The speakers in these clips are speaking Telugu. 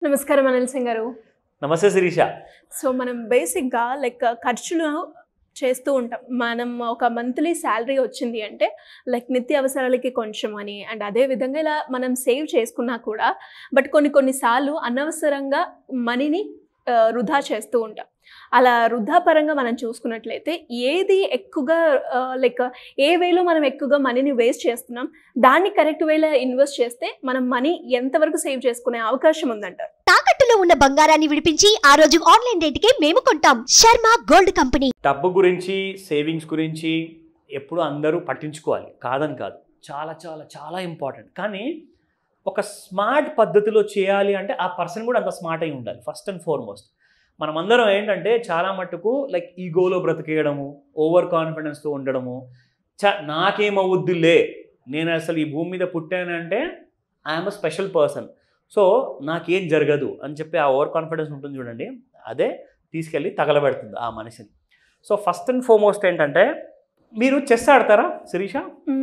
నమస్కారం అనిల్ సింగ్ గారు నమస్తే శిరీష సో మనం బేసిక్గా లైక్ ఖర్చులు చేస్తూ ఉంటాం మనం ఒక మంత్లీ శాలరీ వచ్చింది అంటే లైక్ నిత్య అవసరాలకి కొంచెం అని అండ్ అదే విధంగా ఇలా మనం సేవ్ చేసుకున్నా కూడా బట్ కొన్ని కొన్నిసార్లు అనవసరంగా మనీని ఆ, వృధా చేస్తూ ఉంటాం అలా వృధా పరంగా మనం చూసుకున్నట్లయితే ఏది ఎక్కువగా లైక్ ఏ వేలో మనం ఎక్కువగా మనీని వేస్ట్ చేస్తున్నాం దాన్ని కరెక్ట్ వేలో ఇన్వెస్ట్ చేస్తే మనం మనీ ఎంతవరకు సేవ్ చేసుకునే అవకాశం ఉందంటారు తాకట్టులో ఉన్న బంగారాన్ని విడిపించి ఆ రోజు ఆన్లైన్ రేటుకే మేము కొంటాం శర్మ గోల్డ్ కంపెనీ డబ్బు గురించి సేవింగ్స్ గురించి ఎప్పుడు అందరూ పట్టించుకోవాలి కాదని కాదు చాలా చాలా చాలా ఇంపార్టెంట్ కానీ ఒక స్మార్ట్ పద్ధతిలో చేయాలి అంటే ఆ పర్సన్ కూడా అంత స్మార్ట్ అయి ఉండాలి ఫస్ట్ అండ్ ఫార్మోస్ట్ మనమందరం ఏంటంటే చాలా మట్టుకు లైక్ ఈగోలో బ్రతికేయడము ఓవర్ కాన్ఫిడెన్స్తో ఉండడము చ నాకేమవుద్దులే నేను అసలు ఈ భూమి మీద పుట్టానంటే I'm a special person so నాకేం జరగదు అని చెప్పి ఆ ఓవర్ కాన్ఫిడెన్స్ ఉంటుంది చూడండి అదే తీసుకెళ్ళి తగలబెడుతుంది ఆ మనిషిని సో ఫస్ట్ అండ్ ఫార్మోస్ట్ ఏంటంటే మీరు చెస్ ఆడతారా శిరీష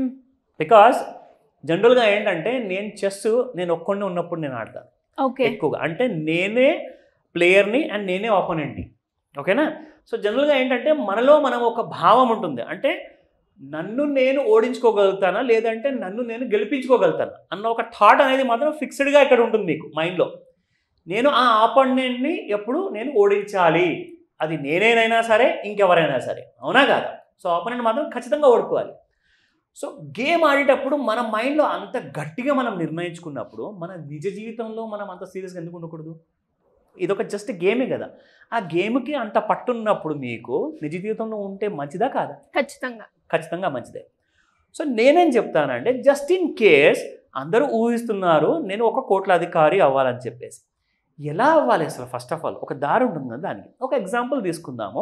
బికాస్ జనరల్గా ఏంటంటే నేను చెస్ నేను ఒక్కడిని ఉన్నప్పుడు నేను ఆడతాను ఓకే ఎక్కువగా అంటే నేనే ప్లేయర్ని అండ్ నేనే ఆపోనెంట్ని ఓకేనా సో జనరల్గా ఏంటంటే మనలో మనం ఒక భావం ఉంటుంది అంటే నన్ను నేను ఓడించుకోగలుగుతానా లేదంటే నన్ను నేను గెలిపించుకోగలుగుతానా అన్న ఒక థాట్ అనేది మాత్రం ఫిక్స్డ్గా ఇక్కడ ఉంటుంది మీకు మైండ్లో నేను ఆ ఆపోనెంట్ని ఎప్పుడు నేను ఓడించాలి అది నేనేనైనా సరే ఇంకెవరైనా సరే అవునా కాదా సో ఆపోనెంట్ మాత్రం ఖచ్చితంగా ఓడుకోవాలి సో గేమ్ ఆడేటప్పుడు మన మైండ్లో అంత గట్టిగా మనం నిర్ణయించుకున్నప్పుడు మన నిజ జీవితంలో మనం అంత సీరియస్గా ఎందుకు ఉండకూడదు ఇదొక జస్ట్ గేమే కదా ఆ గేమ్కి అంత పట్టున్నప్పుడు మీకు నిజ జీవితంలో ఉంటే మంచిదా కాదా ఖచ్చితంగా ఖచ్చితంగా మంచిదే సో నేనేం చెప్తానంటే జస్ట్ ఇన్ కేస్ అందరూ ఊహిస్తున్నారు నేను ఒక కోట్లాధికారి అవ్వాలని చెప్పేసి ఎలా అవ్వాలి అసలు ఫస్ట్ ఆఫ్ ఆల్ ఒక దారి ఉంటుంది కదా దానికి ఒక ఎగ్జాంపుల్ తీసుకుందాము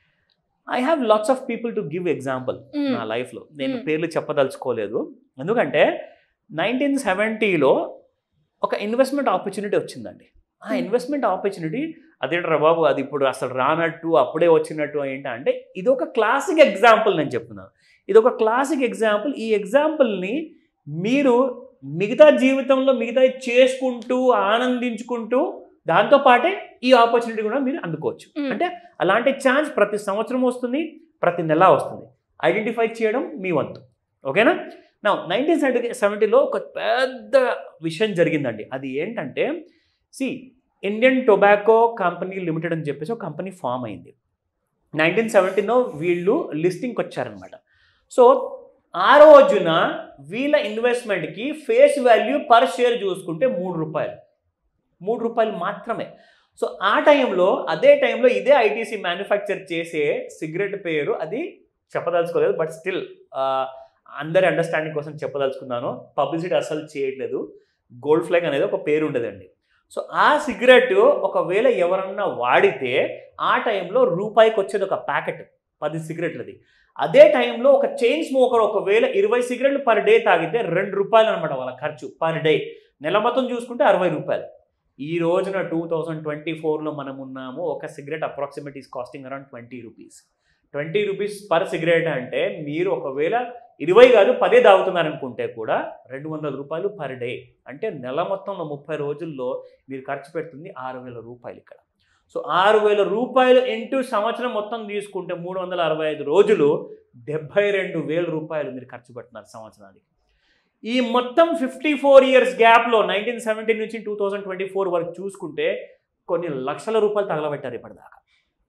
I have lots of people to give example hmm. నా లైఫ్లో నేను మ్మ్. పేర్లు చెప్పదలుచుకోలేదు ఎందుకంటే నైన్టీన్ సెవెంటీలో ఒక ఇన్వెస్ట్మెంట్ ఆపర్చునిటీ వచ్చిందండి ఆ మ్మ్. ఇన్వెస్ట్మెంట్ ఆపర్చునిటీ అదేంట్రా బాబు అది ఇప్పుడు అసలు రానట్టు అప్పుడే వచ్చినట్టు ఏంటంటే ఇది ఒక క్లాసిక్ ఎగ్జాంపుల్ నేను చెప్తున్నాను ఇది ఒక క్లాసిక్ ఎగ్జాంపుల్ ఈ ఎగ్జాంపుల్ని మీరు మిగతా జీవితంలో మిగతా చేసుకుంటూ ఆనందించుకుంటూ దాంతో పాటే ఈ ఆపర్చునిటీ కూడా మీరు అందుకోవచ్చు మ్మ్. అంటే అలాంటి ఛాన్స్ ప్రతి సంవత్సరం వస్తుంది ప్రతి నెల వస్తుంది ఐడెంటిఫై చేయడం మీ వంతు ఓకేనా నా నైన్టీన్ సెవెంటీ సెవెంటీలో ఒక పెద్ద విషయం జరిగిందండి అది ఏంటంటే see Indian tobacco company limited అని చెప్పేసి ఒక కంపెనీ ఫామ్ అయింది నైన్టీన్ సెవెంటీలో వీళ్ళు లిస్టింగ్కి వచ్చారనమాట సో ఆ రోజున వీళ్ళ ఇన్వెస్ట్మెంట్కి ఫేస్ వాల్యూ పర్ షేర్ చూసుకుంటే మూడు రూపాయలు మూడు రూపాయలు మాత్రమే సో ఆ టైంలో అదే టైంలో ఇదే ఐటీసీ మ్యానుఫ్యాక్చర్ చేసే సిగరెట్ పేరు అది చెప్పదలుచుకోలేదు బట్ స్టిల్ అందరి అండర్స్టాండింగ్ కోసం చెప్పదలుచుకున్నాను పబ్లిసిటీ అసలు చేయట్లేదు గోల్డ్ ఫ్లాగ్ అనేది ఒక పేరు ఉండదండి సో ఆ సిగరెట్ ఒకవేళ ఎవరన్నా వాడితే ఆ టైంలో రూపాయికి వచ్చేది ఒక ప్యాకెట్ పది సిగరెట్లది అదే టైంలో ఒక చైన్ స్మోకర్ ఒకవేళ ఇరవై సిగరెట్లు పర్ డే తాగితే రెండు రూపాయలు అనమాట వాళ్ళ ఖర్చు పర్ డే నెల మొత్తం చూసుకుంటే అరవై రూపాయలు ఈ రోజున టూ థౌజండ్ ట్వంటీ ఫోర్లో మనం ఉన్నాము ఒక cigarette approximate is costing around twenty rupees twenty rupees per cigarette అంటే మీరు ఒకవేళ ఇరవై కాదు పదే తాగుతున్నారనుకుంటే కూడా రెండు వందల రూపాయలు పర్ డే అంటే నెల మొత్తంలో ముప్పై రోజుల్లో మీరు ఖర్చు పెడుతుంది ఆరు వేల రూపాయలు ఇక్కడ సో ఆరు వేల రూపాయలు ఇంటూ సంవత్సరం మొత్తం తీసుకుంటే మూడు వందల అరవై ఐదు రోజులు డెబ్బై రెండు వేల రూపాయలు మీరు ఖర్చు పెడుతున్నారు సంవత్సరానికి ఈ మొత్తం ఫిఫ్టీ ఫోర్ ఇయర్స్ గ్యాప్లో నైన్టీన్ సెవెంటీన్ నుంచి టూ థౌజండ్ ట్వంటీ ఫోర్ వరకు చూసుకుంటే కొన్ని లక్షల రూపాయలు తగలబెట్టారు ఇప్పటిదాకా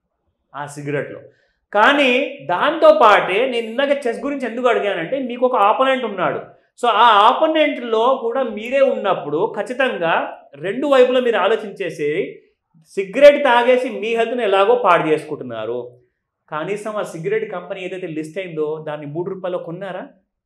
ఆ సిగరెట్లో కానీ దాంతో పాటే నేను ఇందాక చెస్ గురించి ఎందుకు అడిగానంటే మీకు ఒక ఆపోనెంట్ ఉన్నాడు సో ఆ ఆపోనెంట్లో కూడా మీరే ఉన్నప్పుడు ఖచ్చితంగా రెండు వైపులా మీరు ఆలోచించేసి సిగరెట్ తాగేసి మీ హెల్త్ని ఎలాగో పాడు చేసుకుంటున్నారు కనీసం ఆ సిగరెట్ కంపెనీ ఏదైతే లిస్ట్ అయిందో దాన్ని మూడు రూపాయలు కొన్నారా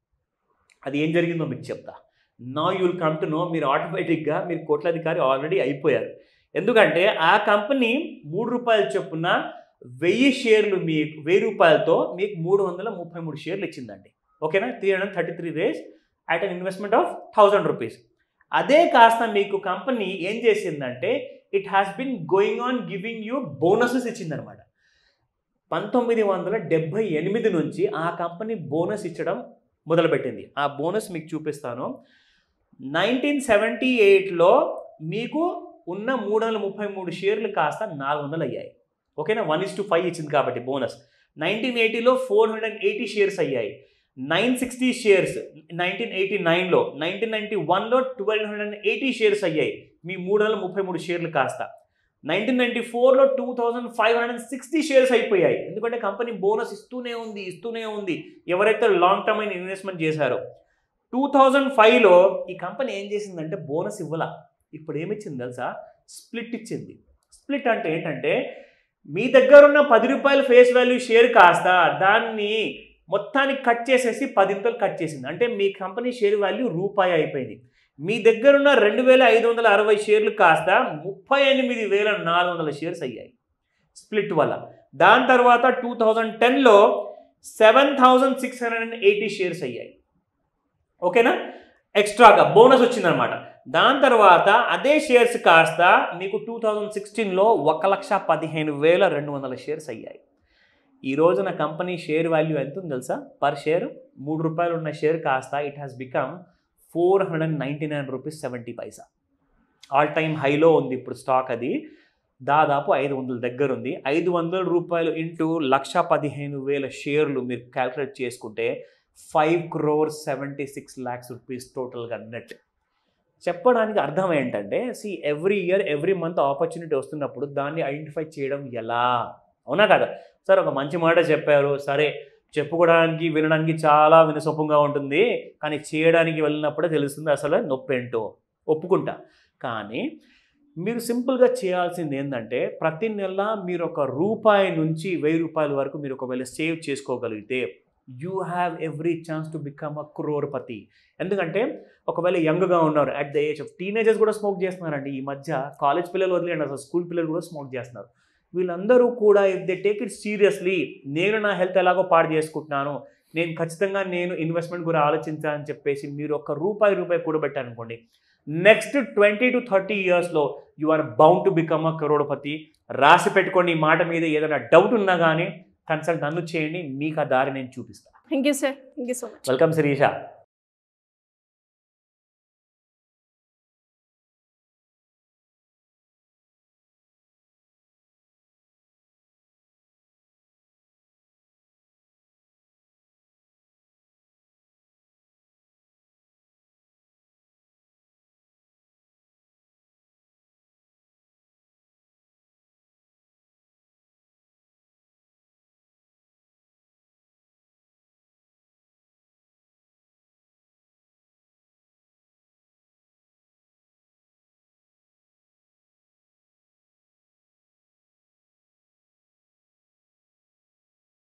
అది ఏం జరిగిందో మీకు చెప్తా నా యుల్ కమ్ టు నో మీరు ఆటోమేటిక్గా మీరు కోట్లాధికారి ఆల్రెడీ అయిపోయారు ఎందుకంటే ఆ కంపెనీ మూడు రూపాయలు చొప్పున వెయ్యి షేర్లు మీ వెయ్యి రూపాయలతో మీకు మూడు వందల ముప్పై మూడు షేర్లు ఇచ్చిందండి ఓకేనా three hundred thirty three days at an investment of thousand rupees అదే కాస్త మీకు కంపెనీ ఏం చేసిందంటే it has been going on giving you bonuses ఇచ్చిందనమాట పంతొమ్మిది వందల డెబ్భై ఎనిమిది నుంచి ఆ కంపెనీ బోనస్ ఇచ్చడం మొదలుపెట్టింది ఆ బోనస్ మీకు చూపిస్తాను నైన్టీన్ సెవెంటీ ఎయిట్లో మీకు ఉన్న మూడు వందల ముప్పై మూడు షేర్లు కాస్త నాలుగు వందలు అయ్యాయి ఓకేనా వన్ ఇస్ టు ఫైవ్ ఇచ్చింది కాబట్టి బోనస్ నైన్టీన్ ఎయిటీలో ఫోర్ హండ్రెడ్ ఎయిటీ షేర్స్ అయ్యాయి nine sixty shares nineteen eighty నైన్లో నైన్టీన్ నైన్టీ వన్లో ట్వెల్వ్ హండ్రెడ్ ఎయిటీ షేర్స్ అయ్యాయి మీ మూడు వందల ముప్పై మూడు షేర్లు కాస్త నైన్టీన్ నైన్టీ ఫోర్లో two thousand five hundred sixty shares అయిపోయాయి ఎందుకంటే కంపెనీ బోనస్ ఇస్తూనే ఉంది ఇస్తూనే ఉంది ఎవరైతే లాంగ్ టర్మ్ అయిన ఇన్వెస్ట్మెంట్ చేశారో టూ థౌజండ్ ఫైవ్లో ఈ కంపెనీ ఏం చేసిందంటే బోనస్ ఇవ్వాల ఇప్పుడు ఏమిచ్చింది తెలుసా స్ప్లిట్ ఇచ్చింది స్ప్లిట్ అంటే ఏంటంటే మీ దగ్గర ఉన్న పది రూపాయల ఫేస్ వాల్యూ షేర్ కాస్త దాన్ని మొత్తానికి కట్ చేసేసి పదింతలు కట్ చేసింది అంటే మీ కంపెనీ షేర్ వాల్యూ రూపాయి అయిపోయింది మీ దగ్గర ఉన్న రెండు వేల ఐదు వందల అరవై షేర్లు కాస్త ముప్పై ఎనిమిది వేల నాలుగు వందల షేర్స్ అయ్యాయి స్ప్లిట్ వల్ల దాని తర్వాత టూ థౌజండ్ టెన్లో seven thousand six hundred and eighty shares అయ్యాయి ఓకేనా ఎక్స్ట్రాగా బోనస్ వచ్చిందనమాట దాని తర్వాత అదే షేర్స్ కాస్త మీకు టూ థౌజండ్ సిక్స్టీన్లో ఒక లక్ష పదిహేను వేల రెండు వందల షేర్స్ అయ్యాయి ఈ రోజున కంపెనీ షేర్ వాల్యూ ఎంత ఉంది తెలుసా పర్ షేర్ మూడు రూపాయలు ఉన్న షేర్ కాస్త it has become four hundred and ninety nine rupees seventy paisa all time హైలో ఉంది ఇప్పుడు స్టాక్ అది దాదాపు ఐదు వందల దగ్గర ఉంది ఐదు వందల రూపాయలు ఇంటూ లక్ష పదిహేను వేల షేర్లు మీరు క్యాల్కులేట్ చేసుకుంటే five crore seventy six lakhs rupees టోటల్గా నెట్ చెప్పడానికి అర్థం ఏంటంటే see every year every month opportunity వస్తున్నప్పుడు దాన్ని ఐడెంటిఫై చేయడం ఎలా అవునా కదా సార్ ఒక మంచి మాట చెప్పారు సరే చెప్పుకోవడానికి వినడానికి చాలా వినసొప్పంగా ఉంటుంది కానీ చేయడానికి వెళ్ళినప్పుడే తెలుస్తుంది అసలు నొప్పి ఏంటో ఒప్పుకుంటా కానీ మీరు సింపుల్గా చేయాల్సింది ఏంటంటే ప్రతి నెల మీరు ఒక రూపాయి నుంచి వెయ్యి రూపాయల వరకు మీరు ఒకవేళ సేవ్ చేసుకోగలిగితే you have every chance to become a crorepati ఎందుకంటే ఒకవేళ యంగ్గా ఉన్నారు at the age of teenagers కూడా స్మోక్ చేస్తున్నారండి ఈ మధ్య కాలేజ్ పిల్లలు వదిలేండి అసలు స్కూల్ పిల్లలు కూడా స్మోక్ చేస్తున్నారు వీళ్ళందరూ కూడా if they take it seriously నేను నా హెల్త్ ఎలాగో పాడు చేసుకుంటున్నాను నేను ఖచ్చితంగా నేను ఇన్వెస్ట్మెంట్ గురించి ఆలోచించాలని చెప్పేసి మీరు ఒక రూపాయి రూపాయి కూడబెట్టారనుకోండి నెక్స్ట్ ట్వంటీ టు థర్టీ ఇయర్స్లో you are bound to become a karodpati రాసి పెట్టుకోండి ఈ మాట మీద ఏదైనా డౌట్ ఉన్నా కానీ కన్సల్ట్ నన్ను చేయండి మీకు ఆ దారి నేను చూపిస్తాను thank you sir thank you so much welcome Sirisha